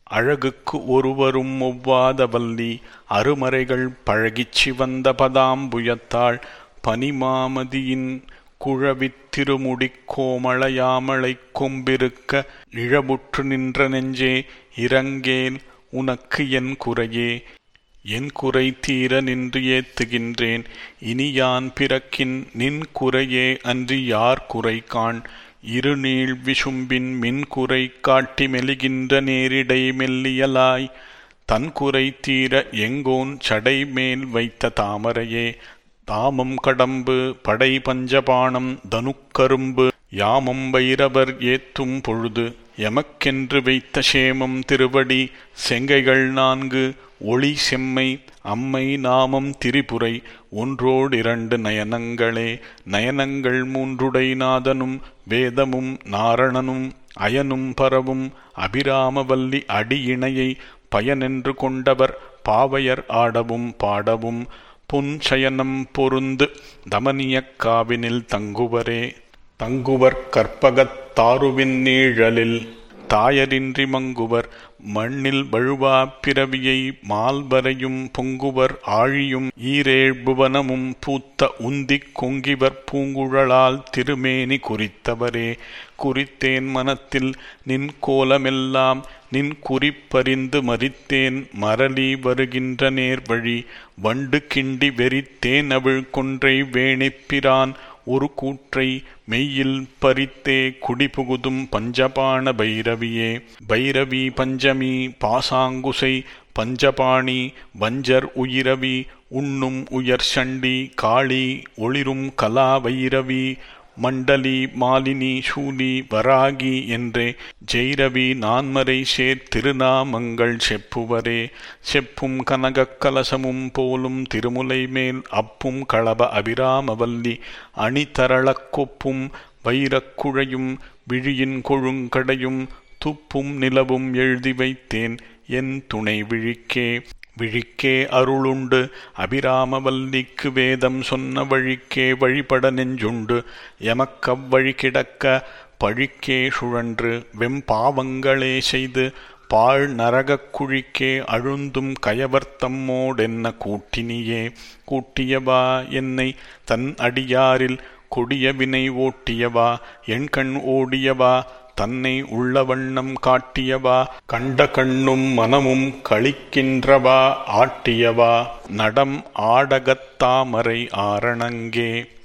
அழகுக்கு ஒருவரும் ஒவ்வாத வல்லி அருமறைகள் பழகிச் சிவந்த பதாம்புயத்தாள் பனிமாமதியின் குழவித் திருமுடிக் கோமளயாமளைக் கொம்பிருக்க நிழமுற்று நின்ற நெஞ்சே இரங்கேல் உனக்கு என் குறையே என் குறை தீர நின்று ஏத்துகின்றேன் இனி யான் பிறக்கின் நின் குறையே அன்றி யார் குறை காண் இருநீள் விசும்பின் மின்குறை காட்டி மெலிகின்ற நேரிடை மெல்லியலாய் தன் குறை தீர எங்கோன் சடை மேல் வைத்த தாமரையே தாமம் கடம்பு படை பஞ்சபாணம் தனுக்கரும்பு யாமம் வைரவர் ஏத்தும் பொழுது எமக்கென்று வைத்த சேமம் திருவடி செங்கைகள் நான்கு ஒளி செம்மை அம்மை நாமம் திரிபுரை ஒன்றோடிரண்டு நயனங்களே நயனங்கள் மூன்றுடை நாதனும் வேதமும் நாரணனும் அயனும் பரவும் அபிராமவல்லி அடியிணையை பயனென்று கொண்டவர் பாவையர் ஆடவும் பாடவும் புன்சயனம் பொருந்து தமனியக் காவினில் தங்குவரே தங்குவர் கற்பகத் தாருவின் நீழலில் தாயரின்றி மங்குவர் மண்ணில் வழுவா பிறவியை மால்வரையும் பொங்குவர் ஆழியும் ஈரேழ் புவனமும் பூத்த உந்திக் கொங்கிவர் பூங்குழலால் திருமேனி குறித்தவரே குறித்தேன் மனத்தில் நின் கோலமெல்லாம் நின் குறிப்பறிந்து மறித்தேன் மரளி வருகின்ற நேர்வழி வண்டு கிண்டி வெறித்தேன் அவிழ் கொன்றை வேணிப்பிரான் ஒரு கூற்றை மெய்யில் பறித்தே குடிபுகுதும் பஞ்சபாண பைரவியே பைரவி பஞ்சமி பாசாங்குசை பஞ்சபாணி வஞ்சர் உயிரவி உண்ணும் உயர் சண்டி காளி ஒளிரும் கலா வைரவி மண்டலி மாலினி சூலி வராகி என்றே ஜெய்ரவி நான்மறை சேர் திருநாமங்கள் செப்புவரே செப்பும் கனகக் கலசமும் போலும் திருமுலை மேல் அப்பும் களப அபிராமவல்லி அணிதரளக் கொப்பும் வைரக்குழையும் விழியின் கொழுங்கடையும் துப்பும் நிலவும் எழுதி வைத்தேன் என் துணை விழிக்கே விழிக்கே அருளுண்டு அபிராமவல்லிக்கு வேதம் சொன்ன வழிக்கே வழிபட நெஞ்சுண்டு எமக்கவ்வழி கிடக்க பழிக்கே சுழன்று வெம்பாவங்களே செய்து பாழ் நரகக் குழிக்கே அழுந்தும் கயவர்த்தம்மோடென்ன கூட்டினியே கூட்டியவா என்னை தன் அடியாரில் கொடிய வினை ஓட்டியவா என் கண் ஓடியவா தன்னை உள்ள வண்ணம் காட்டியவா கண்ட கண்ணும் மனமும் களிக்கின்றவா ஆட்டியவா நடம் ஆடகத்தாமரை ஆரணங்கே